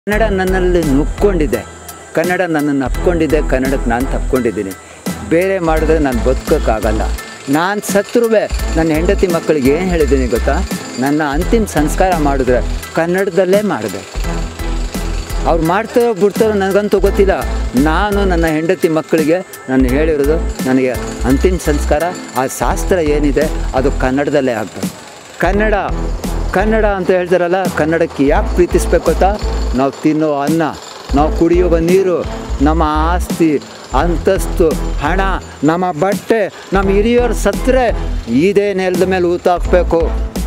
ಕನ್ನಡ ನನ್ನಲ್ಲಿ ನುಕ್ಕೊಂಡಿದೆ ಕನ್ನಡ ನನ್ನನ್ನು ಅಪ್ಕೊಂಡಿದೆ ಕನ್ನಡಕ್ಕೆ ನಾನು ತಪ್ಕೊಂಡಿದ್ದೀನಿ ಬೇರೆ ಮಾಡಿದ್ರೆ ನಾನು ಬದುಕೋಕ್ಕಾಗಲ್ಲ ನಾನು ಸತ್ರುವೆ ನನ್ನ ಹೆಂಡತಿ ಮಕ್ಕಳಿಗೆ ಏನು ಹೇಳಿದ್ದೀನಿ ಗೊತ್ತಾ ನನ್ನ ಅಂತಿಮ ಸಂಸ್ಕಾರ ಮಾಡಿದ್ರೆ ಕನ್ನಡದಲ್ಲೇ ಮಾಡಬೇಕು ಅವ್ರು ಮಾಡ್ತಾರೋ ಬಿಡ್ತಾರೋ ನನಗಂತೂ ಗೊತ್ತಿಲ್ಲ ನಾನು ನನ್ನ ಹೆಂಡತಿ ಮಕ್ಕಳಿಗೆ ನಾನು ಹೇಳಿರೋದು ನನಗೆ ಅಂತಿಮ ಸಂಸ್ಕಾರ ಆ ಶಾಸ್ತ್ರ ಏನಿದೆ ಅದು ಕನ್ನಡದಲ್ಲೇ ಆಗಬೇಕು ಕನ್ನಡ ಕನ್ನಡ ಅಂತ ಹೇಳ್ತಾರಲ್ಲ ಕನ್ನಡಕ್ಕೆ ಯಾಕೆ ಪ್ರೀತಿಸ್ಬೇಕು ಗೊತ್ತಾ ನಾವು ತಿನ್ನೋ ಅನ್ನ ನಾವು ಕುಡಿಯುವ ನೀರು ನಮ್ಮ ಆಸ್ತಿ ಅಂತಸ್ತು ಹಣ ನಮ್ಮ ಬಟ್ಟೆ ನಮ್ಮ ಹಿರಿಯರು ಸತ್ತರೆ ಇದೇ ನೆಲದ ಮೇಲೆ ಊತ ಹಾಕಬೇಕು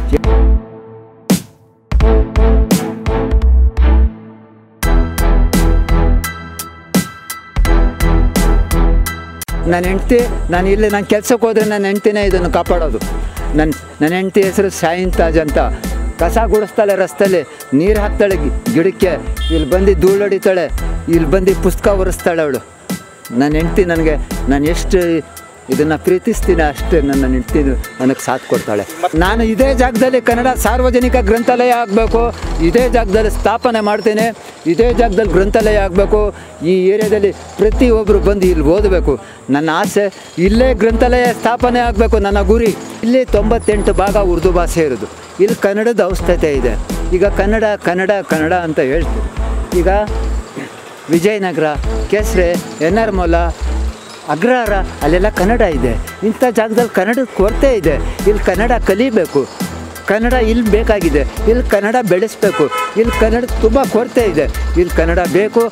ನನ್ನ ಹೆಂಡ್ತಿ ನಾನು ಇಲ್ಲಿ ನಾನು ಕೆಲ್ಸಕ್ಕೆ ಹೋದರೆ ನನ್ನ ಹೆಂಡ್ತಿನೇ ಇದನ್ನು ಕಾಪಾಡೋದು ನನ್ನ ನನ್ನ ಹೆಂಡ್ತಿ ಹೆಸರು ಶಾಯಿನ್ ತಾಜ್ ಅಂತ ಕಸ ಗುಡಿಸ್ತಾಳೆ ರಸ್ತೆಯಲ್ಲಿ ನೀರು ಹಾಕ್ತಾಳೆ ಗಿ- ಗಿಡಕ್ಕೆ ಇಲ್ಲಿ ಬಂದು ಧೂಳು ಹೊಡಿತಾಳೆ ಇಲ್ಲಿ ಬಂದು ಪುಸ್ತಕ ಒರೆಸ್ತಾಳೆ ಅವಳು ನನ್ನ ಹೆಂಡ್ತಿ ನನಗೆ ನಾನು ಎಷ್ಟು ಇದನ್ನು ಪ್ರೀತಿಸ್ತೀನಿ ಅಷ್ಟೇ ನನ್ನ ಹೆಂಡ್ತಿ ನನಗೆ ಸಾಥ್ ಕೊಡ್ತಾಳೆ ನಾನು ಇದೇ ಜಾಗದಲ್ಲಿ ಕನ್ನಡ ಸಾರ್ವಜನಿಕ ಗ್ರಂಥಾಲಯ ಆಗಬೇಕು ಇದೇ ಜಾಗದಲ್ಲಿ ಸ್ಥಾಪನೆ ಮಾಡ್ತೇನೆ ಇದೇ ಜಾಗದಲ್ಲಿ ಗ್ರಂಥಾಲಯ ಆಗಬೇಕು ಈ ಏರಿಯಾದಲ್ಲಿ ಪ್ರತಿಯೊಬ್ಬರು ಬಂದು ಇಲ್ಲಿ ಓದಬೇಕು ನನ್ನ ಆಸೆ ಇಲ್ಲೇ ಗ್ರಂಥಾಲಯ ಸ್ಥಾಪನೆ ಆಗಬೇಕು ನನ್ನ ಗುರಿ ಇಲ್ಲಿ ತೊಂಬತ್ತೆಂಟು ಭಾಗ ಉರ್ದು ಭಾಷೆ ಇರೋದು ಇಲ್ಲಿ ಕನ್ನಡದ ಅವಶ್ಯಕತೆ ಇದೆ ಈಗ ಕನ್ನಡ ಕನ್ನಡ ಕನ್ನಡ ಅಂತ ಹೇಳ್ತೀವಿ ಈಗ ವಿಜಯನಗರ ಕೆಸರೆ ಎನ್ ಆರ್ ಮೊಲ ಅಗ್ರಹಾರ ಅಲ್ಲೆಲ್ಲ ಕನ್ನಡ ಇದೆ ಇಂಥ ಜಾಗದಲ್ಲಿ ಕನ್ನಡದ ಕೊರತೆ ಇದೆ ಇಲ್ಲಿ ಕನ್ನಡ ಕಲಿಬೇಕು ಕನ್ನಡ ಇಲ್ಲಿ ಬೇಕಾಗಿದೆ ಇಲ್ಲಿ ಕನ್ನಡ ಬೆಳೆಸಬೇಕು ಇಲ್ಲಿ ಕನ್ನಡ ತುಂಬ ಕೊರತೆ ಇದೆ ಇಲ್ಲಿ ಕನ್ನಡ ಬೇಕು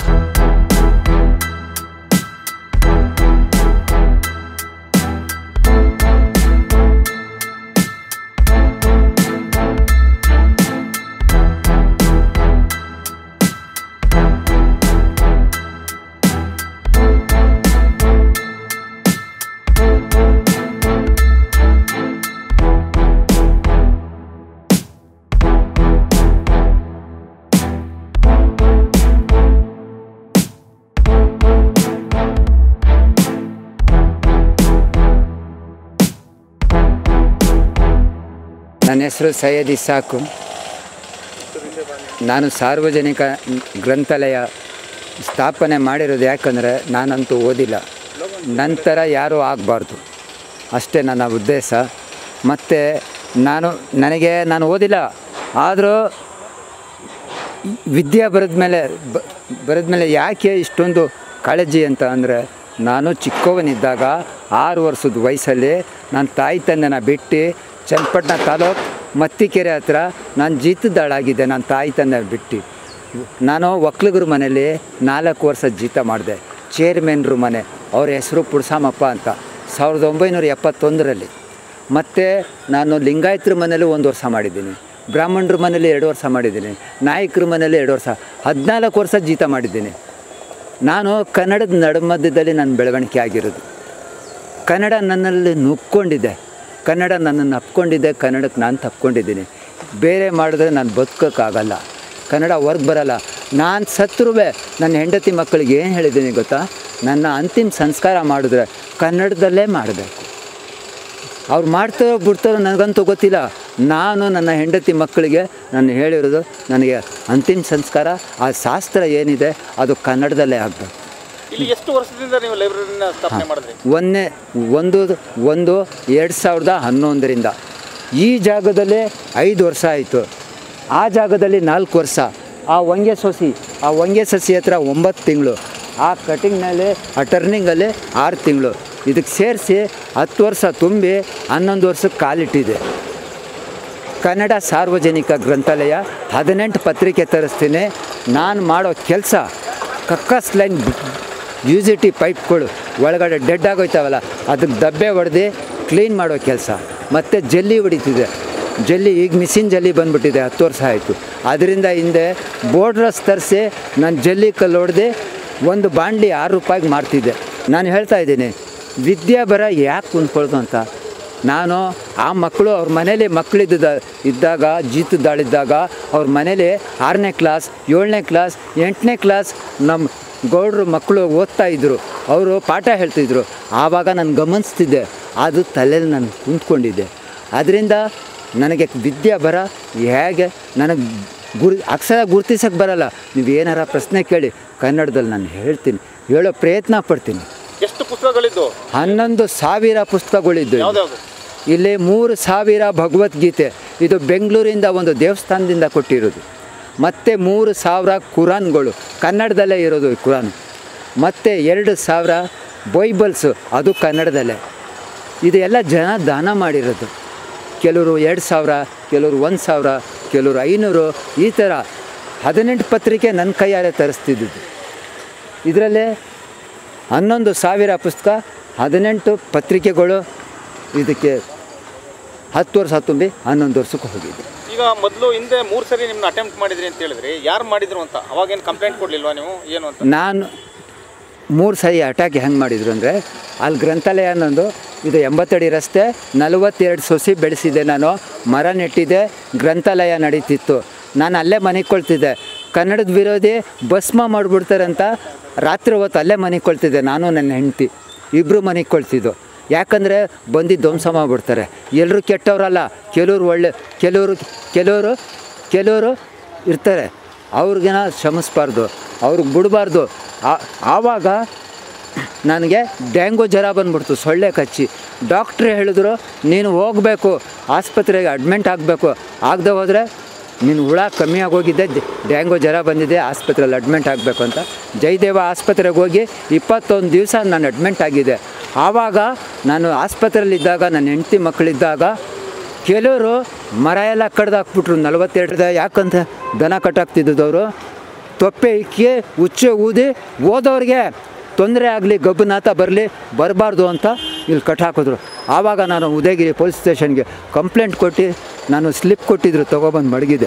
ನನ್ನ ಹೆಸರು ಸೈಯದ್ ಇಸಾಕು ನಾನು ಸಾರ್ವಜನಿಕ ಗ್ರಂಥಾಲಯ ಸ್ಥಾಪನೆ ಮಾಡಿರೋದು ಯಾಕಂದರೆ ನಾನಂತೂ ಓದಿಲ್ಲ ನಂತರ ಯಾರೂ ಆಗಬಾರ್ದು ಅಷ್ಟೇ ನನ್ನ ಉದ್ದೇಶ ಮತ್ತು ನಾನು ನನಗೆ ನಾನು ಓದಿಲ್ಲ ಆದರೂ ವಿದ್ಯೆ ಬರೆದ ಮೇಲೆ ಬರೆದ ಮೇಲೆ ಯಾಕೆ ಇಷ್ಟೊಂದು ಕಾಳಜಿ ಅಂತ ಅಂದರೆ ನಾನು ಚಿಕ್ಕವನಿದ್ದಾಗ ಆರು ವರ್ಷದ ವಯಸ್ಸಲ್ಲಿ ನನ್ನ ತಾಯಿ ತಂದೆನ ಬಿಟ್ಟು ಚನ್ನಪಟ್ಟಣ ತಾಲೂಕು ಮತ್ತಿಕೆರೆ ಹತ್ರ ನಾನು ಜೀತದಾಳಾಗಿದ್ದೆ ನನ್ನ ತಾಯಿ ತಂದೆ ಬಿಟ್ಟು ನಾನು ಒಕ್ಲಿಗರ ಮನೇಲಿ ನಾಲ್ಕು ವರ್ಷ ಜೀತ ಮಾಡಿದೆ ಚೇರ್ಮನ್ರು ಮನೆ ಅವ್ರ ಹೆಸರು ಪುಡ್ಸಾಮಪ್ಪ ಅಂತ ಸಾವಿರದ ಒಂಬೈನೂರ ಎಪ್ಪತ್ತೊಂದರಲ್ಲಿ ಮತ್ತು ನಾನು ಲಿಂಗಾಯತರ ಮನೇಲಿ ಒಂದು ವರ್ಷ ಮಾಡಿದ್ದೀನಿ ಬ್ರಾಹ್ಮಣರ ಮನೇಲಿ ಎರಡು ವರ್ಷ ಮಾಡಿದ್ದೀನಿ ನಾಯಕರ ಮನೇಲಿ ಎರಡು ವರ್ಷ ಹದಿನಾಲ್ಕು ವರ್ಷ ಜೀತ ಮಾಡಿದ್ದೀನಿ ನಾನು ಕನ್ನಡದ ನಡುಮಧ್ಯದಲ್ಲಿ ನನ್ನ ಬೆಳವಣಿಗೆ ಆಗಿರೋದು ಕನ್ನಡ ನನ್ನಲ್ಲಿ ನುಕ್ಕೊಂಡಿದೆ ಕನ್ನಡ ನನ್ನನ್ನು ಅಪ್ಕೊಂಡಿದೆ ಕನ್ನಡಕ್ಕೆ ನಾನು ತಪ್ಕೊಂಡಿದ್ದೀನಿ ಬೇರೆ ಮಾಡಿದ್ರೆ ನಾನು ಬದುಕೋಕ್ಕಾಗಲ್ಲ ಕನ್ನಡ ಹೊರ್ಗೆ ಬರಲ್ಲ ನಾನು ಸತ್ರುವೆ ನನ್ನ ಹೆಂಡತಿ ಮಕ್ಕಳಿಗೆ ಏನು ಹೇಳಿದ್ದೀನಿ ಗೊತ್ತಾ ನನ್ನ ಅಂತಿಮ ಸಂಸ್ಕಾರ ಮಾಡಿದ್ರೆ ಕನ್ನಡದಲ್ಲೇ ಮಾಡಬೇಕು ಅವ್ರು ಮಾಡ್ತಾರೋ ಬಿಡ್ತಾರೋ ನನಗಂತೂ ಗೊತ್ತಿಲ್ಲ ನಾನು ನನ್ನ ಹೆಂಡತಿ ಮಕ್ಕಳಿಗೆ ನಾನು ಹೇಳಿರೋದು ನನಗೆ ಅಂತಿಮ ಸಂಸ್ಕಾರ ಆ ಶಾಸ್ತ್ರ ಏನಿದೆ ಅದು ಕನ್ನಡದಲ್ಲೇ ಆಗಬೇಕು ಇಲ್ಲಿ ಎಷ್ಟು ವರ್ಷದಿಂದ ನೀವು ಲೈಬ್ರರಿನ ಸ್ಥಾಪನೆ ಮಾಡಿದ್ರಿ ಒಂದನೇ ಒಂದು ಒಂದು ಎರಡು ಸಾವಿರದ ಹನ್ನೊಂದರಿಂದ ಈ ಜಾಗದಲ್ಲೇ ಐದು ವರ್ಷ ಆಯಿತು ಆ ಜಾಗದಲ್ಲಿ ನಾಲ್ಕು ವರ್ಷ ಆ ಹೊಂಗೆ ಸೊಸಿ ಆ ಹೊಂಗೆ ಸಸಿ ಹತ್ರ ಒಂಬತ್ತು ತಿಂಗಳು ಆ ಕಟಿಂಗ್ನಲ್ಲಿ ಆ ಟರ್ನಿಂಗಲ್ಲಿ ಆರು ತಿಂಗಳು ಇದಕ್ಕೆ ಸೇರಿಸಿ ಹತ್ತು ವರ್ಷ ತುಂಬಿ ಹನ್ನೊಂದು ವರ್ಷಕ್ಕೆ ಕಾಲಿಟ್ಟಿದೆ ಕನ್ನಡ ಸಾರ್ವಜನಿಕ ಗ್ರಂಥಾಲಯ ಹದಿನೆಂಟು ಪತ್ರಿಕೆ ತರಿಸ್ತೀನಿ ನಾನು ಮಾಡೋ ಕೆಲಸ ಕಕ್ಕಸ್ ಲೈನ್ ಯು ಜಿ ಟಿ ಪೈಪ್ಗಳು ಒಳಗಡೆ ಡೆಡ್ ಆಗೋಯ್ತಾವಲ್ಲ ಅದಕ್ಕೆ ದಬ್ಬೆ ಹೊಡೆದು ಕ್ಲೀನ್ ಮಾಡೋ ಕೆಲಸ ಮತ್ತು ಜಲ್ಲಿ ಹೊಡಿತಿದೆ ಜಲ್ಲಿ ಈಗ ಮಿಷಿನ್ ಜಲ್ಲಿ ಬಂದ್ಬಿಟ್ಟಿದೆ ಹತ್ತು ವರ್ಷ ಆಯಿತು ಅದರಿಂದ ಹಿಂದೆ ಬೋರ್ಡ್ರಸ್ ತರಿಸಿ ನಾನು ಜಲ್ಲಿ ಕಲ್ಲು ಹೊಡೆದು ಒಂದು ಬಾಂಡ್ಲಿ ಆರು ರೂಪಾಯಿಗೆ ಮಾಡ್ತಿದ್ದೆ ನಾನು ಹೇಳ್ತಾ ಇದ್ದೀನಿ ವಿದ್ಯೆ ಬರ ಯಾಕೆ ಕುಂತ್ಕೊಳ್ದು ಅಂತ ನಾನು ಆ ಮಕ್ಕಳು ಅವ್ರ ಮನೇಲಿ ಮಕ್ಕಳಿದ್ದ ಇದ್ದಾಗ ಜೀತದಾಳಿದ್ದಾಗ ಅವ್ರ ಮನೇಲಿ ಆರನೇ ಕ್ಲಾಸ್ ಏಳನೇ ಕ್ಲಾಸ್ ಎಂಟನೇ ಕ್ಲಾಸ್ ನಮ್ಮ ಗೌಡ್ರು ಮಕ್ಕಳು ಓದ್ತಾ ಇದ್ದರು ಅವರು ಪಾಠ ಹೇಳ್ತಿದ್ರು ಆವಾಗ ನಾನು ಗಮನಿಸ್ತಿದ್ದೆ ಅದು ತಲೆಯಲ್ಲಿ ನಾನು ಕುಂತ್ಕೊಂಡಿದ್ದೆ ಅದರಿಂದ ನನಗೆ ವಿದ್ಯೆ ಬರ ಹೇಗೆ ನನಗೆ ಗುರು ಅಕ್ಷರ ಗುರುತಿಸೋಕ್ಕೆ ಬರಲ್ಲ ನೀವು ಏನಾರ ಪ್ರಶ್ನೆ ಕೇಳಿ ಕನ್ನಡದಲ್ಲಿ ನಾನು ಹೇಳ್ತೀನಿ ಹೇಳೋ ಪ್ರಯತ್ನ ಪಡ್ತೀನಿ ಎಷ್ಟು ಪುಸ್ತಕಗಳಿದ್ದು ಹನ್ನೊಂದು ಸಾವಿರ ಪುಸ್ತಕಗಳಿದ್ದು ಇಲ್ಲಿ. ಯಾವ್ದ್ಯಾವ್ದು ಇಲ್ಲಿ ಮೂರು ಸಾವಿರ ಭಗವದ್ಗೀತೆ ಇದು ಬೆಂಗಳೂರಿಂದ ಒಂದು ದೇವಸ್ಥಾನದಿಂದ ಕೊಟ್ಟಿರೋದು ಮತ್ತು ಮೂರು ಸಾವಿರ ಕುರಾನ್ಗಳು ಕನ್ನಡದಲ್ಲೇ ಇರೋದು ಈ ಕುರಾನ್ ಮತ್ತು ಎರಡು ಸಾವಿರ ಬೈಬಲ್ಸು ಅದು ಕನ್ನಡದಲ್ಲೇ ಇದು ಎಲ್ಲ ಜನ ದಾನ ಮಾಡಿರೋದು ಕೆಲವರು ಎರಡು ಸಾವಿರ ಕೆಲವರು ಒಂದು ಸಾವಿರ ಕೆಲವರು ಐನೂರು ಈ ಥರ ಹದಿನೆಂಟು ಪತ್ರಿಕೆ ನನ್ನ ಕೈಯಾರೆ ತರಿಸ್ತಿದ್ದಿದ್ದು ಇದರಲ್ಲೇ ಹನ್ನೊಂದು ಸಾವಿರ ಪುಸ್ತಕ ಹದಿನೆಂಟು ಪತ್ರಿಕೆಗಳು ಇದಕ್ಕೆ ಹತ್ತು ವರ್ಷ ತುಂಬಿ ಹನ್ನೊಂದು ವರ್ಷಕ್ಕೆ ಹೋಗಿದೆ ಈಗ ಮೊದಲು ಹಿಂದೆ ಮೂರು ಸರಿ ನಿಮ್ಮನ್ನ ಅಟೆಂಪ್ಟ್ ಮಾಡಿದ್ರಿ ಅಂತ ಹೇಳಿದ್ರಿ ಯಾರು ಮಾಡಿದ್ರು ಅಂತ ಅವಾಗೇನು ಕಂಪ್ಲೇಂಟ್ ಕೊಡ್ಲಿಲ್ವಾ ನೀವು ಏನು ಅಂತ ನಾನು ಮೂರು ಸರಿ ಅಟ್ಯಾಕ್ ಹೆಂಗೆ ಮಾಡಿದ್ರು ಅಂದರೆ ಅಲ್ಲಿ ಗ್ರಂಥಾಲಯ ಅನ್ನೊಂದು ಇದು ಎಂಬತ್ತಡಿ ರಸ್ತೆ ನಲವತ್ತೆರಡು ಸೊಸಿ ಬೆಳೆಸಿದ್ದೆ ನಾನು ಮರ ನೆಟ್ಟಿದ್ದೆ ಗ್ರಂಥಾಲಯ ನಡೀತಿತ್ತು ನಾನು ಅಲ್ಲೇ ಮನೆಗೆ ಕೊಳ್ತಿದ್ದೆ ಕನ್ನಡದ ವಿರೋಧಿ ಭಸ್ಮ ಮಾಡಿಬಿಡ್ತಾರೆ ಅಂತ ರಾತ್ರಿ ಹೊತ್ತು ಅಲ್ಲೇ ಮನೆಗೆ ಕೊಳ್ತಿದ್ದೆ ನಾನು ನನ್ನ ಹೆಂಡತಿ ಇಬ್ಬರು ಮನೆಗೆ ಕೊಳ್ತಿದ್ದು ಯಾಕಂದರೆ ಬಂದು ಧ್ವಂಸ ಮಾಡಿಬಿಡ್ತಾರೆ ಎಲ್ಲರೂ ಕೆಟ್ಟವರಲ್ಲ ಕೆಲವರು ಒಳ್ಳೆ ಕೆಲವರು ಕೆಲವರು ಕೆಲವರು ಇರ್ತಾರೆ ಅವ್ರಿಗೇನ ಶ್ರಮಿಸ್ಬಾರ್ದು ಅವ್ರಿಗೆ ಬಿಡಬಾರ್ದು ಆವಾಗ ನನಗೆ ಡ್ಯಾಂಗು ಜ್ವರ ಬಂದ್ಬಿಡ್ತು ಸೊಳ್ಳೆ ಕಚ್ಚಿ ಡಾಕ್ಟ್ರೇ ಹೇಳಿದ್ರು ನೀನು ಹೋಗಬೇಕು ಆಸ್ಪತ್ರೆಗೆ ಅಡ್ಮಿಂಟ್ ಆಗಬೇಕು ಆಗದೆ ಹೋದರೆ ನೀನು ಹುಳ ಕಮ್ಮಿ ಆಗೋಗಿದ್ದೆ ಡ್- ಡ್ಯಾಂಗು ಜ್ವರ ಬಂದಿದೆ ಆಸ್ಪತ್ರೆಯಲ್ಲಿ ಅಡ್ಮಿಂಟ್ ಆಗಬೇಕು ಅಂತ ಜಯದೇವ ಆಸ್ಪತ್ರೆಗೆ ಹೋಗಿ ಇಪ್ಪತ್ತೊಂದು ದಿವಸ ನಾನು ಅಡ್ಮಿಂಟ್ ಆಗಿದೆ ಆವಾಗ ನಾನು ಆಸ್ಪತ್ರೆಯಲ್ಲಿದ್ದಾಗ ನನ್ನ ಹೆಂಡತಿ ಮಕ್ಕಳಿದ್ದಾಗ ಕೆಲವರು ಮರ ಎಲ್ಲ ಕಡ್ದು ಹಾಕ್ಬಿಟ್ರು ನಲವತ್ತೆರಡದ ಯಾಕಂತ ದನ ಕಟ್ಟಾಕ್ತಿದ್ದವರು ತೊಪ್ಪೆ ಇಕ್ಕಿ ಉಚ್ಚೆ ಊದಿ ಓದೋರಿಗೆ ತೊಂದರೆ ಆಗಲಿ ಗಬ್ಬನಾಥ ಬರಲಿ ಬರಬಾರ್ದು ಅಂತ ಇಲ್ಲಿ ಕಟ್ ಹಾಕಿದ್ರು ಆವಾಗ ನಾನು ಉದಯಗಿರಿ ಪೊಲೀಸ್ ಸ್ಟೇಷನ್ಗೆ ಕಂಪ್ಲೇಂಟ್ ಕೊಟ್ಟು ನಾನು ಸ್ಲಿಪ್ ಕೊಟ್ಟಿದ್ರು ತೊಗೊಬಂದು ಮಡಗಿದೆ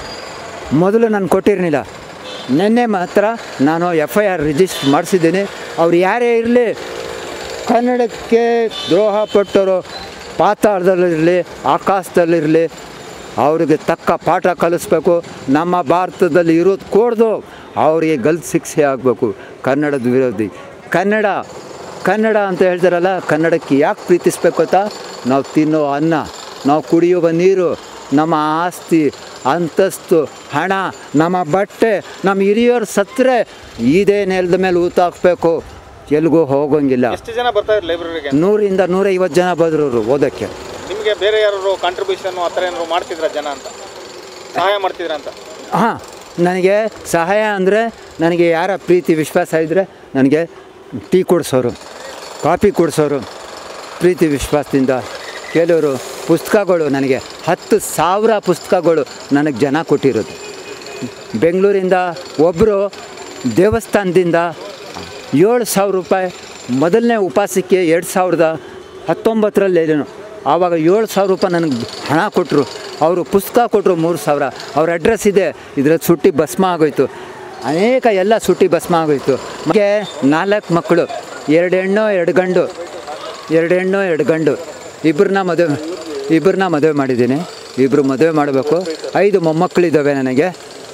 ಮೊದಲು ನಾನು ಕೊಟ್ಟಿರಲಿಲ್ಲ ನಿನ್ನೆ ಮಾತ್ರ ನಾನು ಎಫ್ ಐ ಆರ್ ರಿಜಿಸ್ಟರ್ ಮಾಡಿಸಿದ್ದೀನಿ ಅವ್ರು ಯಾರೇ ಇರಲಿ ಕನ್ನಡಕ್ಕೆ ದ್ರೋಹ ಪಟ್ಟರು ಪಾತಾಳದಲ್ಲಿರಲಿ ಆಕಾಶದಲ್ಲಿರಲಿ ಅವರಿಗೆ ತಕ್ಕ ಪಾಠ ಕಲಿಸ್ಬೇಕು ನಮ್ಮ ಭಾರತದಲ್ಲಿ ಇರೋದು ಕೂಡ್ದು ಅವರಿಗೆ ಗಲ್ತ್ ಶಿಕ್ಷೆ ಆಗಬೇಕು ಕನ್ನಡದ ವಿರೋಧಿ ಕನ್ನಡ ಕನ್ನಡ ಅಂತ ಹೇಳ್ತಾರಲ್ಲ ಕನ್ನಡಕ್ಕೆ ಯಾಕೆ ಪ್ರೀತಿಸ್ಬೇಕು ಅಂತ ನಾವು ತಿನ್ನೋ ಅನ್ನ ನಾವು ಕುಡಿಯುವ ನೀರು ನಮ್ಮ ಆಸ್ತಿ ಅಂತಸ್ತು ಹಣ ನಮ್ಮ ಬಟ್ಟೆ ನಮ್ಮ ಹಿರಿಯರು ಸತ್ತರೆ ಇದೇ ನೆಲದ ಮೇಲೆ ಊತ ಹಾಕ್ಬೇಕು ಎಲ್ಗೂ ಹೋಗೋಂಗಿಲ್ಲ ಎಷ್ಟು ಜನ ಬರ್ತಾ ಇದ್ರು ಲೈಬ್ರರಿಗೆ ನೂರಿಂದ ನೂರೈವತ್ತು ಜನ ಬಂದರು ಓದೋಕ್ಕೆ ನಿಮಗೆ ಬೇರೆ ಯಾರು ಕಾಂಟ್ರಿಬ್ಯೂಷನ್ ಆ ಥರ ಏನಾದ್ರು ಮಾಡ್ತಿದ್ರ ಜನ ಅಂತ ಸಹಾಯ ಮಾಡ್ತಿದ್ರ ಅಂತ ಹಾಂ ನನಗೆ ಸಹಾಯ ಅಂದರೆ ನನಗೆ ಯಾರ ಪ್ರೀತಿ ವಿಶ್ವಾಸ ಇದ್ದರೆ ನನಗೆ ಟೀ ಕೊಡಿಸೋರು ಕಾಫಿ ಕೊಡಿಸೋರು ಪ್ರೀತಿ ವಿಶ್ವಾಸದಿಂದ ಕೆಲವರು ಪುಸ್ತಕಗಳು ನನಗೆ ಹತ್ತು ಸಾವಿರ ಪುಸ್ತಕಗಳು ನನಗೆ ಜನ ಕೊಟ್ಟಿರೋದು ಬೆಂಗಳೂರಿಂದ ಒಬ್ಬರು ದೇವಸ್ಥಾನದಿಂದ ಏಳು ಸಾವಿರ ರೂಪಾಯಿ ಮೊದಲನೇ ಉಪವಾಸಕ್ಕೆ ಎರಡು ಸಾವಿರದ ಹತ್ತೊಂಬತ್ತರಲ್ಲಿ ಏನು ಆವಾಗ ಏಳು ಸಾವಿರ ರೂಪಾಯಿ ನನಗೆ ಹಣ ಕೊಟ್ಟರು ಅವರು ಪುಸ್ತಕ ಕೊಟ್ಟರು ಮೂರು ಸಾವಿರ ಅವ್ರ ಅಡ್ರೆಸ್ ಇದೆ ಇದ್ರಲ್ಲಿ ಸುಟ್ಟಿ ಭಸ್ಮ ಆಗೋಯ್ತು ಅನೇಕ ಎಲ್ಲ ಸುಟ್ಟಿ ಭಸ್ಮ ಆಗೋಯ್ತು ಮತ್ತೆ ನಾಲ್ಕು ಮಕ್ಕಳು ಎರಡು ಹೆಣ್ಣು ಎರಡು ಗಂಡು ಎರಡು ಹೆಣ್ಣು ಎರಡು ಗಂಡು ಇಬ್ಬರನ್ನ ಮದುವೆ ಇಬ್ಬರನ್ನ ಮದುವೆ ಮಾಡಿದ್ದೀನಿ ಇಬ್ಬರು ಮದುವೆ ಮಾಡಬೇಕು ಐದು ಮೊಮ್ಮಕ್ಕಳಿದ್ದಾವೆ ನನಗೆ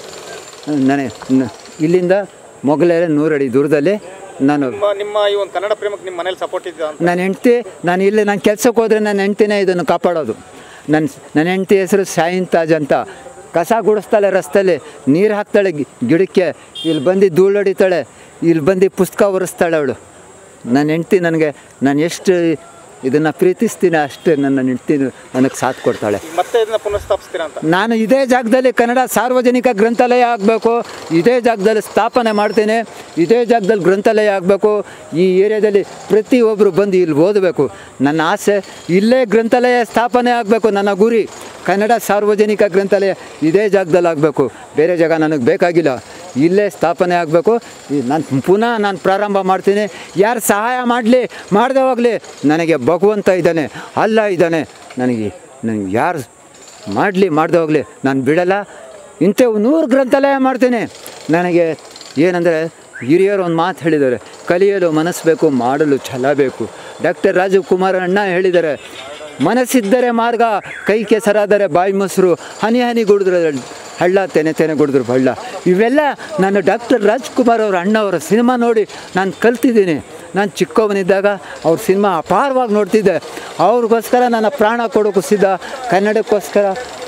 ನನಗೆ ನ- ಇಲ್ಲಿಂದ ಮೊಗಲೇ ನೂರಡಿ ದೂರದಲ್ಲಿ ನಾನು ನಿಮ್ಮ ನಿಮ್ಮ ಈ ಒಂದು ಕನ್ನಡ ಪ್ರೇಮಕ್ಕೆ ನಿಮ್ಮ ಮನೇಲಿ ಸಪೋರ್ಟ್ ಇದೆ ಅಂತ ನನ್ನ ಹೆಂಡ್ತಿ ನಾನು ಇಲ್ಲಿ ನಾನು ಕೆಲಸಕ್ಕೆ ಹೋದರೆ ನನ್ನ ಹೆಂಡ್ತಿನೇ ಇದನ್ನು ಕಾಪಾಡೋದು ನನ್ನ ನನ್ನ ಹೆಂಡ್ತಿ ಹೆಸರು ಶಾಯಿನ್ ತಾಜ್ ಅಂತ ಕಸ ಗುಡಿಸ್ತಾಳೆ ರಸ್ತೆಯಲ್ಲಿ ನೀರು ಹಾಕ್ತಾಳೆ ಗಿ- ಗಿಡಕ್ಕೆ ಇಲ್ಲಿ ಬಂದು ಧೂಳು ಹೊಡಿತಾಳೆ ಇಲ್ಲಿ ಬಂದು ಪುಸ್ತಕ ಒರೆಸ್ತಾಳೆ ಅವಳು ನನ್ನ ಹೆಂಡ್ತಿ ನನಗೆ ನಾನು ಎಷ್ಟು ಇದನ್ನು ಪ್ರೀತಿಸ್ತೀನಿ ಅಷ್ಟೇ ನನ್ನ ಹೆಂಡ್ತಿ ನನಗೆ ಸಾಥ್ ಕೊಡ್ತಾಳೆ ಈಗ ಮತ್ತೆ ಇದನ್ನ ಪುನಃಸ್ಥಾಪಿಸ್ತೀರಾ ಅಂತ ನಾನು ಇದೇ ಜಾಗದಲ್ಲಿ ಕನ್ನಡ ಸಾರ್ವಜನಿಕ ಗ್ರಂಥಾಲಯ ಆಗಬೇಕು ಇದೇ ಜಾಗದಲ್ಲಿ ಸ್ಥಾಪನೆ ಮಾಡ್ತೇನೆ ಇದೇ ಜಾಗದಲ್ಲಿ ಗ್ರಂಥಾಲಯ ಆಗಬೇಕು ಈ ಏರಿಯಾದಲ್ಲಿ ಪ್ರತಿಯೊಬ್ಬರು ಬಂದು ಇಲ್ಲಿ ಓದಬೇಕು ನನ್ನ ಆಸೆ ಇಲ್ಲೇ ಗ್ರಂಥಾಲಯ ಸ್ಥಾಪನೆ ಆಗಬೇಕು ನನ್ನ ಗುರಿ ಕನ್ನಡ ಸಾರ್ವಜನಿಕ ಗ್ರಂಥಾಲಯ ಇದೇ ಜಾಗದಲ್ಲಿ ಆಗಬೇಕು ಬೇರೆ ಜಾಗ ನನಗೆ ಬೇಕಾಗಿಲ್ಲ ಇಲ್ಲೇ ಸ್ಥಾಪನೆ ಆಗಬೇಕು ನಾನು ಪುನಃ ನಾನು ಪ್ರಾರಂಭ ಮಾಡ್ತೀನಿ ಯಾರು ಸಹಾಯ ಮಾಡಲಿ ಮಾಡದೆ ಹೋಗಲಿ ನನಗೆ ಭಗವಂತ ಇದ್ದಾನೆ ಅಲ್ಲ ಇದ್ದಾನೆ ನನಗೆ ನನಗೆ ಯಾರು ಮಾಡಲಿ ಮಾಡದೆ ಹೋಗಲಿ ನಾನು ಬಿಡಲ್ಲ ಇಂಥವು ನೂರು ಗ್ರಂಥಾಲಯ ಮಾಡ್ತೀನಿ ನನಗೆ ಏನಂದರೆ ಹಿರಿಯರು ಒಂದು ಮಾತು ಹೇಳಿದ್ದಾರೆ ಕಲಿಯಲು ಮನಸ್ಸು ಬೇಕು ಮಾಡಲು ಛಲ ಬೇಕು ಡಾಕ್ಟರ್ ರಾಜೀವ್ ಕುಮಾರ್ ಅಣ್ಣ ಹೇಳಿದ್ದಾರೆ ಮನಸ್ಸಿದ್ದರೆ ಮಾರ್ಗ ಕೈ ಕೆಸರಾದರೆ ಬಾಯಿ ಮೊಸರು ಹನಿ ಹನಿ ಗುಡಿದ್ರೆ ಹಳ್ಳ ತೆನೆ ತೆನೆ ಗುಡಿದ್ರು ಹಳ್ಳ ಇವೆಲ್ಲ ನಾನು ಡಾಕ್ಟರ್ ರಾಜ್ಕುಮಾರ್ ಅವ್ರ ಅಣ್ಣವರ ಸಿನಿಮಾ ನೋಡಿ ನಾನು ಕಲ್ತಿದ್ದೀನಿ ನಾನು ಚಿಕ್ಕವನಿದ್ದಾಗ ಅವ್ರ ಸಿನಿಮಾ ಅಪಾರವಾಗಿ ನೋಡ್ತಿದ್ದೆ ಅವ್ರಿಗೋಸ್ಕರ ನನ್ನ ಪ್ರಾಣ ಕೊಡೋಕ್ಕೂ ಸಿದ್ಧ ಕನ್ನಡಕ್ಕೋಸ್ಕರ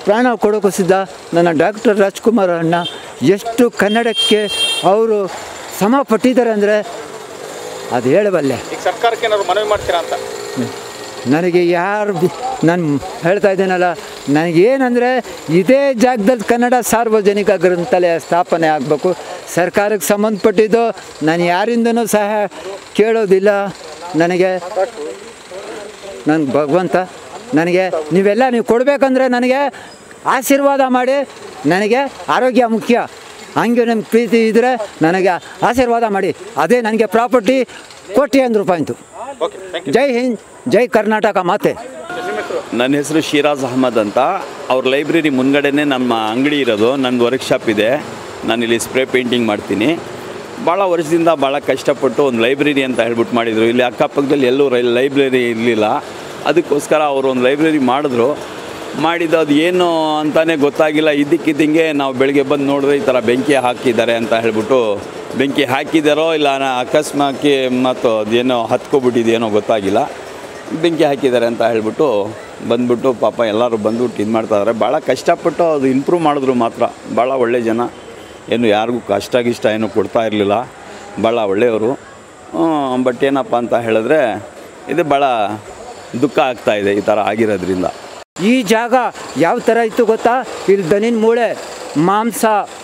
ಪ್ರಾಣ ಕೊಡೋಕ್ಕೂ ಸಿದ್ಧ ನನ್ನ ಡಾಕ್ಟರ್ ರಾಜ್ಕುಮಾರ್ ಅಣ್ಣ ಎಷ್ಟು ಕನ್ನಡಕ್ಕೆ ಅವರು ಶ್ರಮ ಪಟ್ಟಿದ್ದಾರೆ ಅಂದರೆ ಅದು ಹೇಳಬಲ್ಲೆ ಈಗ ಸರ್ಕಾರಕ್ಕೆ ಏನಾದ್ರು ಮನವಿ ಮಾಡ್ತೀರಾ ಅಂತ ನನಗೆ ಯಾರು ನಾನು ಹೇಳ್ತಾ ಇದ್ದೇನಲ್ಲ ನನಗೇನಂದರೆ ಇದೇ ಜಾಗದಲ್ಲಿ ಕನ್ನಡ ಸಾರ್ವಜನಿಕ ಗ್ರಂಥಾಲಯ ಸ್ಥಾಪನೆ ಆಗಬೇಕು ಸರ್ಕಾರಕ್ಕೆ ಸಂಬಂಧಪಟ್ಟಿದ್ದು ನಾನು ಯಾರಿಂದನೂ ಸಹ ಕೇಳೋದಿಲ್ಲ ನನಗೆ ನನ್ನ ಭಗವಂತ ನನಗೆ ನೀವೆಲ್ಲ ನೀವು ಕೊಡಬೇಕಂದ್ರೆ ನನಗೆ ಆಶೀರ್ವಾದ ಮಾಡಿ ನನಗೆ ಆರೋಗ್ಯ ಮುಖ್ಯ ಹಂಗೆ ನಿಮ್ಮ ಪ್ರೀತಿ ಇದ್ದರೆ ನನಗೆ ಆಶೀರ್ವಾದ ಮಾಡಿ ಅದೇ ನನಗೆ ಪ್ರಾಪರ್ಟಿ ಕೋಟಿ ಒಂದು ರೂಪಾಯಿತು okay thank you Jai Hind Jai Karnataka ಮಾತೆ ನಿಮ್ಮ ಹೆಸರು ನನ್ನ ಹೆಸರು ಶಿರಾಜ್ ಅಹಮದ್ ಅಂತ ಅವ್ರ ಲೈಬ್ರರಿ ಮುಂದ್ಗಡೆನೇ ನಮ್ಮ ಅಂಗಡಿ ಇರೋದು ನನ್ನ ವರ್ಕ್ಶಾಪ್ ಇದೆ ನಾನು ಇಲ್ಲಿ ಸ್ಪ್ರೇ ಪೇಂಟಿಂಗ್ ಮಾಡ್ತೀನಿ ಭಾಳ ವರ್ಷದಿಂದ ಭಾಳ ಕಷ್ಟಪಟ್ಟು ಒಂದು ಲೈಬ್ರರಿ ಅಂತ ಹೇಳ್ಬಿಟ್ಟು ಮಾಡಿದರು ಇಲ್ಲಿ ಅಕ್ಕಪಕ್ಕದಲ್ಲಿ ಎಲ್ಲೂ ರೈ ಲೈಬ್ರರಿ ಇರಲಿಲ್ಲ ಅದಕ್ಕೋಸ್ಕರ ಅವರು ಒಂದು ಲೈಬ್ರರಿ ಮಾಡಿದ್ರು ಮಾಡಿದ್ದು ಅದು ಏನು ಅಂತಲೇ ಗೊತ್ತಾಗಿಲ್ಲ ಇದ್ದಕ್ಕಿದ್ದಂಗೆ ನಾವು ಬೆಳಗ್ಗೆ ಬಂದು ನೋಡಿದ್ರೆ ಈ ಥರ ಬೆಂಕಿ ಹಾಕಿದ್ದಾರೆ ಅಂತ ಹೇಳ್ಬಿಟ್ಟು ಬೆಂಕಿ ಹಾಕಿದಾರೋ ಇಲ್ಲ ನಾ ಅಕಸ್ಮಾಕಿ ಮತ್ತು ಅದೇನೋ ಹತ್ಕೊಬಿಟ್ಟಿದೆಯೇನೋ ಗೊತ್ತಾಗಿಲ್ಲ ಬೆಂಕಿ ಹಾಕಿದ್ದಾರೆ ಅಂತ ಹೇಳ್ಬಿಟ್ಟು ಬಂದ್ಬಿಟ್ಟು ಪಾಪ ಎಲ್ಲರೂ ಬಂದ್ಬಿಟ್ಟು ಇದು ಮಾಡ್ತಾಯಿದ್ದಾರೆ ಭಾಳ ಕಷ್ಟಪಟ್ಟು ಅದು ಇಂಪ್ರೂವ್ ಮಾಡಿದ್ರು ಮಾತ್ರ ಭಾಳ ಒಳ್ಳೆ ಜನ ಏನು ಯಾರಿಗೂ ಕಷ್ಟ ಗಿಷ್ಟ ಏನು ಕೊಡ್ತಾ ಇರಲಿಲ್ಲ ಭಾಳ ಒಳ್ಳೆಯವರು ಬಟ್ ಏನಪ್ಪ ಅಂತ ಹೇಳಿದ್ರೆ ಇದು ಭಾಳ ದುಃಖ ಆಗ್ತಾ ಇದೆ ಈ ಥರ ಆಗಿರೋದ್ರಿಂದ ಈ ಜಾಗ ಯಾವ ಥರ ಇತ್ತು ಗೊತ್ತಾ ಇಲ್ಲಿ ದನಿನ ಮೂಳೆ ಮಾಂಸ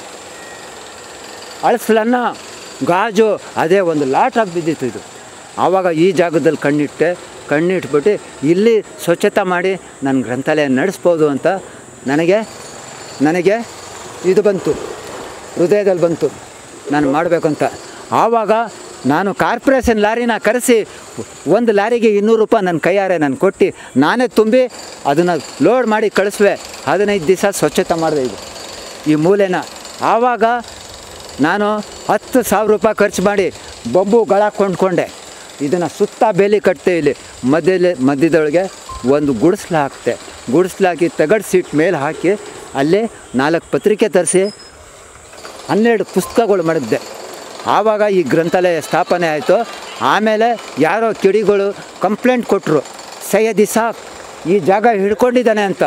ಅಳಸಲನ್ನ ಗಾಜು ಅದೇ ಒಂದು ಲಾಟಾಗಿ ಬಿದ್ದಿತ್ತು ಇದು ಆವಾಗ ಈ ಜಾಗದಲ್ಲಿ ಕಣ್ಣಿಟ್ಟೆ ಕಣ್ಣಿಟ್ಬಿಟ್ಟು ಇಲ್ಲಿ ಸ್ವಚ್ಛತೆ ಮಾಡಿ ನನ್ನ ಗ್ರಂಥಾಲಯ ನಡೆಸ್ಬೋದು ಅಂತ ನನಗೆ ನನಗೆ ಇದು ಬಂತು ಹೃದಯದಲ್ಲಿ ಬಂತು ನಾನು ಮಾಡಬೇಕಂತ ಆವಾಗ ನಾನು ಕಾರ್ಪೊರೇಷನ್ ಲಾರಿನ ಕರೆಸಿ ಒಂದು ಲಾರಿಗೆ ಇನ್ನೂರು ರೂಪಾಯಿ ನನ್ನ ಕೈಯಾರೆ ನಾನು ಕೊಟ್ಟು ನಾನೇ ತುಂಬಿ ಅದನ್ನು ಲೋಡ್ ಮಾಡಿ ಕಳಿಸುವೆ ಹದಿನೈದು ದಿವಸ ಸ್ವಚ್ಛತೆ ಮಾಡಿದೆ ಇದು ಈ ಮೂಲೆನ ಆವಾಗ ನಾನು ಹತ್ತು ಸಾವಿರ ರೂಪಾಯಿ ಖರ್ಚು ಮಾಡಿ ಬೊಂಬು ಗಳ ಕೊಂಡ್ಕೊಂಡೆ ಇದನ್ನು ಸುತ್ತ ಬೇಲಿ ಕಟ್ತೆ ಇಲ್ಲಿ ಮಧ್ಯದಲ್ಲಿ ಮಧ್ಯದೊಳಗೆ ಒಂದು ಗುಡಿಸ್ಲು ಹಾಕ್ತೆ ಗುಡಿಸ್ಲು ಹಾಕಿ ತಗಡು ಸೀಟ್ ಮೇಲೆ ಹಾಕಿ ಅಲ್ಲಿ ನಾಲ್ಕು ಪತ್ರಿಕೆ ತರಿಸಿ ಹನ್ನೆರಡು ಪುಸ್ತಕಗಳು ಮಾಡಿದ್ದೆ ಆವಾಗ ಈ ಗ್ರಂಥಾಲಯ ಸ್ಥಾಪನೆ ಆಯಿತು ಆಮೇಲೆ ಯಾರೋ ಕಿಡಿಗಳು ಕಂಪ್ಲೇಂಟ್ ಕೊಟ್ಟರು ಸೈಯದ್ ಇಸಾಕ್ ಈ ಜಾಗ ಹಿಡ್ಕೊಂಡಿದ್ದಾನೆ ಅಂತ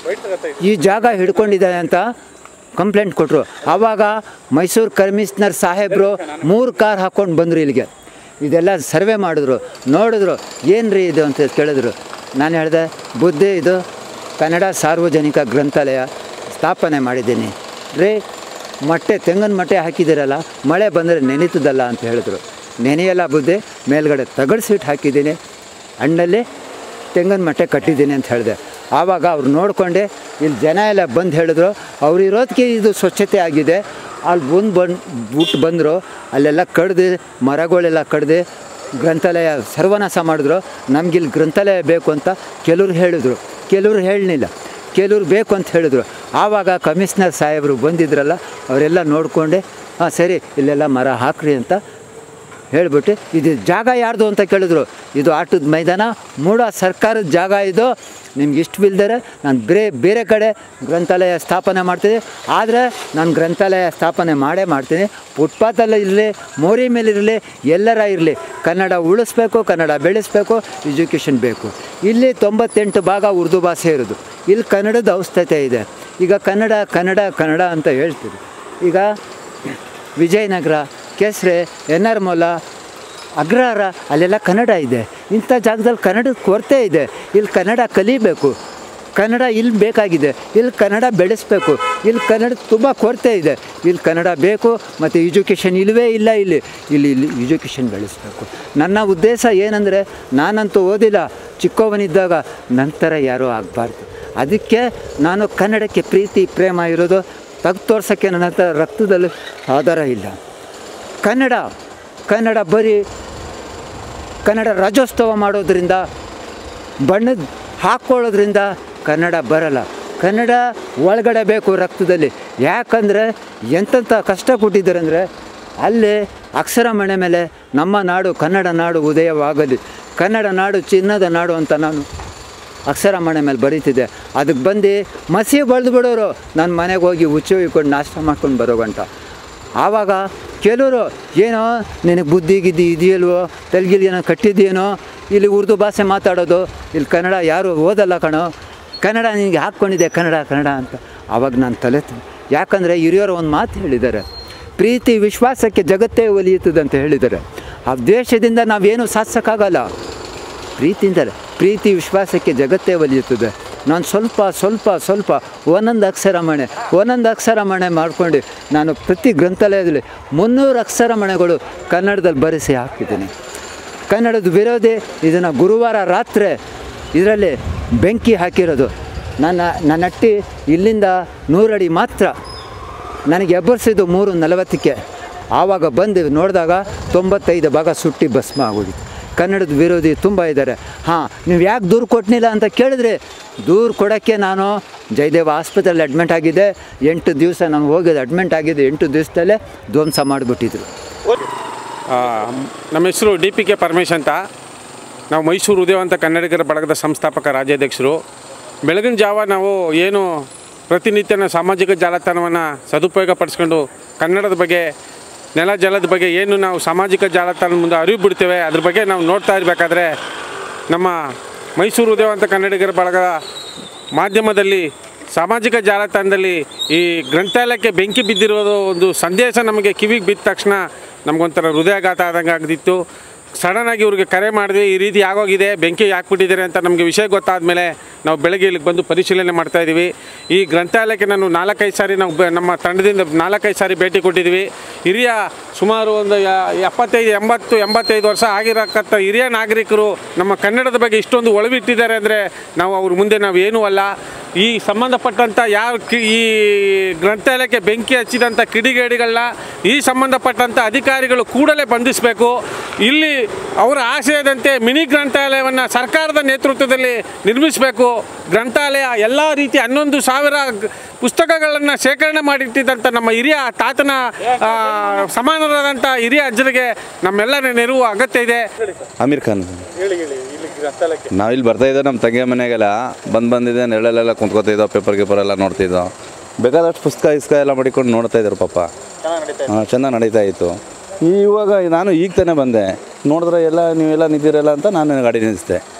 ಈ ಜಾಗ ಹಿಡ್ಕೊಂಡಿದ್ದಾನೆ ಅಂತ ಕಂಪ್ಲೇಂಟ್ ಕೊಟ್ಟರು ಆವಾಗ ಮೈಸೂರು ಕಮಿಷನರ್ ಸಾಹೇಬರು ಮೂರು ಕಾರ್ ಹಾಕ್ಕೊಂಡು ಬಂದರು ಇಲ್ಲಿಗೆ ಇದೆಲ್ಲ ಸರ್ವೆ ಮಾಡಿದ್ರು ನೋಡಿದ್ರು ಏನು ರೀ ಇದು ಅಂತ ಕೇಳಿದ್ರು ನಾನು ಹೇಳಿದೆ ಬುದ್ಧಿ ಇದು ಕನ್ನಡ ಸಾರ್ವಜನಿಕ ಗ್ರಂಥಾಲಯ ಸ್ಥಾಪನೆ ಮಾಡಿದ್ದೀನಿ ರೀ ಮೊಟ್ಟೆ ತೆಂಗಿನ ಮೊಟ್ಟೆ ಹಾಕಿದ್ದೀರಲ್ಲ ಮಳೆ ಬಂದರೆ ನೆನೀತದಲ್ಲ ಅಂತ ಹೇಳಿದ್ರು ನೆನೆಯಲ್ಲ ಬುದ್ಧಿ ಮೇಲ್ಗಡೆ ತಗಡು ಸೀಟ್ ಹಾಕಿದ್ದೀನಿ ಹಣ್ಣಲ್ಲಿ ತೆಂಗಿನ ಮಟ್ಟೆ ಕಟ್ಟಿದ್ದೀನಿ ಅಂತ ಹೇಳಿದೆ ಆವಾಗ ಅವ್ರು ನೋಡ್ಕೊಂಡೆ ಇಲ್ಲಿ ಜನ ಎಲ್ಲ ಬಂದು ಹೇಳಿದ್ರು ಅವ್ರು ಇರೋದಕ್ಕೆ ಇದು ಸ್ವಚ್ಛತೆ ಆಗಿದೆ ಅಲ್ಲಿ ಬಂದು ಬಂದು ಬಿಟ್ಟು ಬಂದರು ಅಲ್ಲೆಲ್ಲ ಕಡ್ದು ಮರಗಳೆಲ್ಲ ಕಡ್ದು ಗ್ರಂಥಾಲಯ ಸರ್ವನಾಶ ಮಾಡಿದ್ರು ನಮಗಿಲ್ಲಿ ಗ್ರಂಥಾಲಯ ಬೇಕು ಅಂತ ಕೆಲವ್ರು ಹೇಳಿದ್ರು ಕೆಲವ್ರು ಹೇಳಲಿಲ್ಲ ಕೆಲವ್ರು ಬೇಕು ಅಂತ ಹೇಳಿದ್ರು ಆವಾಗ ಕಮಿಷನರ್ ಸಾಹೇಬರು ಬಂದಿದ್ರಲ್ಲ ಅವರೆಲ್ಲ ನೋಡಿಕೊಂಡೆ ಹಾಂ ಸರಿ ಇಲ್ಲೆಲ್ಲ ಮರ ಹಾಕ್ರಿ ಅಂತ ಹೇಳಿಬಿಟ್ಟು ಇದು ಜಾಗ ಯಾರ್ದು ಅಂತ ಕೇಳಿದ್ರು ಇದು ಆಟದ ಮೈದಾನ ಮೂಡ ಸರ್ಕಾರದ ಜಾಗ ಇದು ನಿಮ್ಗೆ ಇಷ್ಟು ಬಿಲ್ದರೆ ನಾನು ಬೇರೆ ಬೇರೆ ಕಡೆ ಗ್ರಂಥಾಲಯ ಸ್ಥಾಪನೆ ಮಾಡ್ತೀನಿ ಆದರೆ ನಾನು ಗ್ರಂಥಾಲಯ ಸ್ಥಾಪನೆ ಮಾಡೇ ಮಾಡ್ತೀನಿ ಫುಟ್ಪಾತಲ್ಲಿ ಇರಲಿ ಮೋರಿ ಮೇಲೆ ಇರಲಿ ಎಲ್ಲರ ಇರಲಿ ಕನ್ನಡ ಉಳಿಸ್ಬೇಕು ಕನ್ನಡ ಬೆಳೆಸಬೇಕು ಎಜುಕೇಷನ್ ಬೇಕು ಇಲ್ಲಿ ತೊಂಬತ್ತೆಂಟು ಭಾಗ ಉರ್ದು ಭಾಷೆ ಇರೋದು ಇಲ್ಲಿ ಕನ್ನಡದ ಔಸ್ಥತೆ ಇದೆ ಈಗ ಕನ್ನಡ ಕನ್ನಡ ಕನ್ನಡ ಅಂತ ಹೇಳ್ತೀವಿ ಈಗ ವಿಜಯನಗರ ಕೆಸರೆ ಎನ್ ಆರ್ ಮೊಲ ಅಗ್ರಹಾರ ಅಲ್ಲೆಲ್ಲ ಕನ್ನಡ ಇದೆ ಇಂಥ ಜಾಗದಲ್ಲಿ ಕನ್ನಡದ ಕೊರತೆ ಇದೆ ಇಲ್ಲಿ ಕನ್ನಡ ಕಲಿಬೇಕು ಕನ್ನಡ ಇಲ್ಲಿ ಬೇಕಾಗಿದೆ ಇಲ್ಲಿ ಕನ್ನಡ ಬೆಳೆಸಬೇಕು ಇಲ್ಲಿ ಕನ್ನಡ ತುಂಬ ಕೊರತೆ ಇದೆ ಇಲ್ಲಿ ಕನ್ನಡ ಬೇಕು ಮತ್ತು ಎಜುಕೇಷನ್ ಇಲ್ಲವೇ ಇಲ್ಲ ಇಲ್ಲಿ ಇಲ್ಲಿ ಇಲ್ಲಿ ಎಜುಕೇಷನ್ ಬೆಳೆಸಬೇಕು ನನ್ನ ಉದ್ದೇಶ ಏನಂದರೆ ನಾನಂತೂ ಓದಿಲ್ಲ ಚಿಕ್ಕವನಿದ್ದಾಗ ನಂತರ ಯಾರೂ ಆಗಬಾರ್ದು ಅದಕ್ಕೆ ನಾನು ಕನ್ನಡಕ್ಕೆ ಪ್ರೀತಿ ಪ್ರೇಮ ಇರೋದು ತೆಗ್ದು ತೋರ್ಸೋಕ್ಕೆ ನನ್ನ ಹತ್ರ ರಕ್ತದಲ್ಲಿ ಆಧಾರ ಇಲ್ಲ ಕನ್ನಡ ಕನ್ನಡ ಬರೀ ಕನ್ನಡ ರಾಜ್ಯೋತ್ಸವ ಮಾಡೋದ್ರಿಂದ ಬಣ್ಣದ ಹಾಕ್ಕೊಳ್ಳೋದ್ರಿಂದ ಕನ್ನಡ ಬರಲ್ಲ ಕನ್ನಡ ಒಳಗಡೆ ಬೇಕು ರಕ್ತದಲ್ಲಿ ಯಾಕಂದರೆ ಎಂತೆಂಥ ಕಷ್ಟ ಕೊಟ್ಟಿದ್ದಾರೆ ಅಂದರೆ ಅಲ್ಲಿ ಅಕ್ಷರ ಮಣೆ ಮೇಲೆ ನಮ್ಮ ನಾಡು ಕನ್ನಡ ನಾಡು ಉದಯವಾಗಲಿ ಕನ್ನಡ ನಾಡು ಚಿನ್ನದ ನಾಡು ಅಂತ ನಾನು ಅಕ್ಷರ ಮಣೆ ಮೇಲೆ ಬರೀತಿದ್ದೆ ಅದಕ್ಕೆ ಬಂದು ಮಸಿ ಬಳ್ದು ಬಿಡೋರು ನನ್ನ ಮನೆಗೆ ಹೋಗಿ ಹುಚ್ಚು ಇಕ್ಕೊಂಡು ನಾಷ್ಟ ಮಾಡ್ಕೊಂಡು ಬರೋ ಗಂಟ ಆವಾಗ ಕೆಲವರು ಏನೋ ನಿನಗೆ ಬುದ್ಧಿ ಗಿದ್ದಿ ಇದೆಯಲ್ವೋ ತೆಲುಗಿಲ್ ಏನೋ ಕಟ್ಟಿದ್ಯೇನೋ ಇಲ್ಲಿ ಉರ್ದು ಭಾಷೆ ಮಾತಾಡೋದು ಇಲ್ಲಿ ಕನ್ನಡ ಯಾರು ಓದಲ್ಲ ಕಣೋ ಕನ್ನಡ ನಿನಗೆ ಹಾಕ್ಕೊಂಡಿದೆ ಕನ್ನಡ ಕನ್ನಡ ಅಂತ ಆವಾಗ ನಾನು ತಲೆ ತಿ- ಯಾಕಂದರೆ ಹಿರಿಯರು ಒಂದು ಮಾತು ಹೇಳಿದ್ದಾರೆ ಪ್ರೀತಿ ವಿಶ್ವಾಸಕ್ಕೆ ಜಗತ್ತೇ ಒಲಿಯುತ್ತದೆ ಅಂತ ಹೇಳಿದ್ದಾರೆ ಆ ದ್ವೇಷದಿಂದ ನಾವೇನು ಸಾಧಿಸೋಕ್ಕಾಗಲ್ಲ ಪ್ರೀತಿಯಿಂದಲೇ ಪ್ರೀತಿ ವಿಶ್ವಾಸಕ್ಕೆ ಜಗತ್ತೇ ಒಲಿಯುತ್ತದೆ ನಾನು ಸ್ವಲ್ಪ ಸ್ವಲ್ಪ ಸ್ವಲ್ಪ ಒಂದೊಂದು ಅಕ್ಷರ ಮಣೆ ಒಂದೊಂದು ಅಕ್ಷರ ಮಣೆ ಮಾಡ್ಕೊಂಡು ನಾನು ಪ್ರತಿ ಗ್ರಂಥಾಲಯದಲ್ಲಿ ಮುನ್ನೂರು ಅಕ್ಷರ ಮಣೆಗಳು ಕನ್ನಡದಲ್ಲಿ ಬರೆಸಿ ಹಾಕಿದ್ದೀನಿ ಕನ್ನಡದ ವಿರೋಧಿ ಇದನ್ನು ಗುರುವಾರ ರಾತ್ರಿ ಇದರಲ್ಲಿ ಬೆಂಕಿ ಹಾಕಿರೋದು ನನ್ನ ನನ್ನ ಅಟ್ಟಿ ಇಲ್ಲಿಂದ ನೂರಡಿ ಮಾತ್ರ ನನಗೆ ಎಬ್ಬರಿಸಿದ್ದು ಮೂರು ನಲವತ್ತಕ್ಕೆ ಆವಾಗ ಬಂದು ನೋಡಿದಾಗ ತೊಂಬತ್ತೈದು ಭಾಗ ಸುಟ್ಟಿ ಭಸ್ಮ ಆಗೋಗಿತ್ತು ಕನ್ನಡದ ವಿರೋಧಿ ತುಂಬ ಇದ್ದಾರೆ ಹಾಂ ನೀವು ಯಾಕೆ ದೂರು ಕೊಟ್ಟನಿಲ್ಲ ಅಂತ ಕೇಳಿದ್ರೆ ದೂರು ಕೊಡೋಕ್ಕೆ ನಾನು ಜಯದೇವ ಆಸ್ಪತ್ರೆಯಲ್ಲಿ ಅಡ್ಮಿಂಟ್ ಆಗಿದ್ದೆ ಎಂಟು ದಿವಸ ನಾನು ಹೋಗಿದ್ದು ಅಡ್ಮಿಂಟ್ ಆಗಿದ್ದು ಎಂಟು ದಿವಸದಲ್ಲೇ ಧ್ವಂಸ ಮಾಡಿಬಿಟ್ಟಿದ್ರು ಆ, ನಮ್ಮ ಹೆಸರು ಡಿ ಪಿ ಕೆ ಪರಮೇಶ್ ಅಂತ ನಾವು ಮೈಸೂರು ಉದಯವಂತ ಕನ್ನಡಿಗರ ಬಳಗದ ಸಂಸ್ಥಾಪಕ ರಾಜ್ಯಾಧ್ಯಕ್ಷರು ಬೆಳಗಿನ ಜಾವ ನಾವು ಏನು ಪ್ರತಿನಿತ್ಯ ನಾವು ಸಾಮಾಜಿಕ ಜಾಲತಾಣವನ್ನು ಸದುಪಯೋಗ ಪಡಿಸ್ಕೊಂಡು ಕನ್ನಡದ ಬಗ್ಗೆ ನೆಲ ಜಲದ ಬಗ್ಗೆ ಏನು ನಾವು ಸಾಮಾಜಿಕ ಜಾಲತಾಣದ ಮುಂದೆ ಅರಿವು ಬಿಡ್ತೇವೆ ಅದ್ರ ಬಗ್ಗೆ ನಾವು ನೋಡ್ತಾ ಇರಬೇಕಾದ್ರೆ ನಮ್ಮ ಮೈಸೂರು ಉದಯವಂತ ಕನ್ನಡಿಗರ ಬಳಗದ ಮಾಧ್ಯಮದಲ್ಲಿ ಸಾಮಾಜಿಕ ಜಾಲತಾಣದಲ್ಲಿ ಈ ಗ್ರಂಥಾಲಯಕ್ಕೆ ಬೆಂಕಿ ಬಿದ್ದಿರೋದು ಒಂದು ಸಂದೇಶ ನಮಗೆ ಕಿವಿಗೆ ಬಿದ್ದ ತಕ್ಷಣ ನಮಗೊಂಥರ ಹೃದಯಾಘಾತ ಆದಂಗೆ ಆಗ್ತಿತ್ತು ಸಡನ್ನಾಗಿ ಇವ್ರಿಗೆ ಕರೆ ಮಾಡಿದ್ವಿ ಈ ರೀತಿ ಆಗೋಗಿದೆ ಬೆಂಕಿ ಹಾಕ್ಬಿಟ್ಟಿದ್ದಾರೆ ಅಂತ ನಮಗೆ ವಿಷಯ ಗೊತ್ತಾದ ಮೇಲೆ ನಾವು ಬೆಳಗ್ಗೆ ಇಲ್ಲಿಗೆ ಬಂದು ಪರಿಶೀಲನೆ ಮಾಡ್ತಾ ಇದ್ದೀವಿ ಈ ಗ್ರಂಥಾಲಯಕ್ಕೆ ನಾನು ನಾಲ್ಕೈದು ಸಾರಿ ನಾವು ಬ- ನಮ್ಮ ತಂಡದಿಂದ ನಾಲ್ಕೈದು ಸಾರಿ ಭೇಟಿ ಕೊಟ್ಟಿದ್ದೀವಿ ಹಿರಿಯ ಸುಮಾರು ಒಂದು ಯ- ಎಪ್ಪತ್ತೈದು ಎಂಬತ್ತು ಎಂಬತ್ತೈದು ವರ್ಷ ಆಗಿರಕ್ಕಂಥ ಹಿರಿಯ ನಾಗರಿಕರು ನಮ್ಮ ಕನ್ನಡದ ಬಗ್ಗೆ ಇಷ್ಟೊಂದು ಒಳವಿಟ್ಟಿದ್ದಾರೆ ಅಂದರೆ ನಾವು ಅವ್ರ ಮುಂದೆ ನಾವು ಏನೂ ಅಲ್ಲ ಈ ಸಂಬಂಧಪಟ್ಟಂಥ ಯಾವ ಕಿ ಈ ಗ್ರಂಥಾಲಯಕ್ಕೆ ಬೆಂಕಿ ಹಚ್ಚಿದಂಥ ಕಿಡಿಗೇಡಿಗಳನ್ನ ಈ ಸಂಬಂಧಪಟ್ಟಂಥ ಅಧಿಕಾರಿಗಳು ಕೂಡಲೇ ಬಂಧಿಸಬೇಕು ಇಲ್ಲಿ ಅವರ ಆಶಯದಂತೆ ಮಿನಿ ಗ್ರಂಥಾಲಯವನ್ನು ಸರ್ಕಾರದ ನೇತೃತ್ವದಲ್ಲಿ ನಿರ್ಮಿಸಬೇಕು ಗ್ರಂಥಾಲಯ ಎಲ್ಲ ರೀತಿ ಹನ್ನೊಂದು ಸಾವಿರ ಗ್- ಪುಸ್ತಕಗಳನ್ನು ಶೇಖರಣೆ ಮಾಡಿಟ್ಟಿದ್ದಂಥ ನಮ್ಮ ಹಿರಿಯ ತಾತನ ಆ, ಸಮಾನರಾದಂಥ ಹಿರಿಯ ಅಜ್ಜರಿಗೆ ನಮ್ಮೆಲ್ಲರ ನೆರವು ಅಗತ್ಯ ಇದೆ ಅಮೀರ್ ಖಾನ್ ಹೇಳಿ ಹೇಳಿ ಇಲ್ಲಿ ಗ್ರಂಥಾಲಯಕ್ಕೆ ನಾವು ಇಲ್ಲಿ ಬರ್ತಾ ಇದ್ದೋ ನಮ್ಮ ತಂಗಿ ಮನೆಗೆಲ್ಲ ಬಂದು ಬಂದಿದ್ದೆ ನೆರಳಲ್ಲೆಲ್ಲ ಕುಂತ್ಕೋತಿದ್ದೋ ಪೇಪರ್ ಗೀಪರ್ ಎಲ್ಲ ನೋಡ್ತಿದ್ದೋ ಬೇಕಾದಷ್ಟು ಪುಸ್ತಕ ಇಸ್ಕ ಎಲ್ಲ ಮಡಿಕೊಂಡು ನೋಡ್ತಾ ಇದ್ರು ಪಾಪ ಚೆನ್ನಾಗಿ ನಡೀತಾ ಇದೆ ಹಾಂ ಚೆನ್ನಾಗಿ ನಡೀತಾ ಇತ್ತು ಇವಾಗ ನಾನು ಈಗ ತಾನೇ ಬಂದೆ ನೋಡಿದ್ರೆ ಎಲ್ಲ ನೀವೆಲ್ಲ ನಿಂತಿರಲ್ಲ ಅಂತ ನಾನು ಗಾಡಿ ನಿಲ್ಲಿಸಿದೆ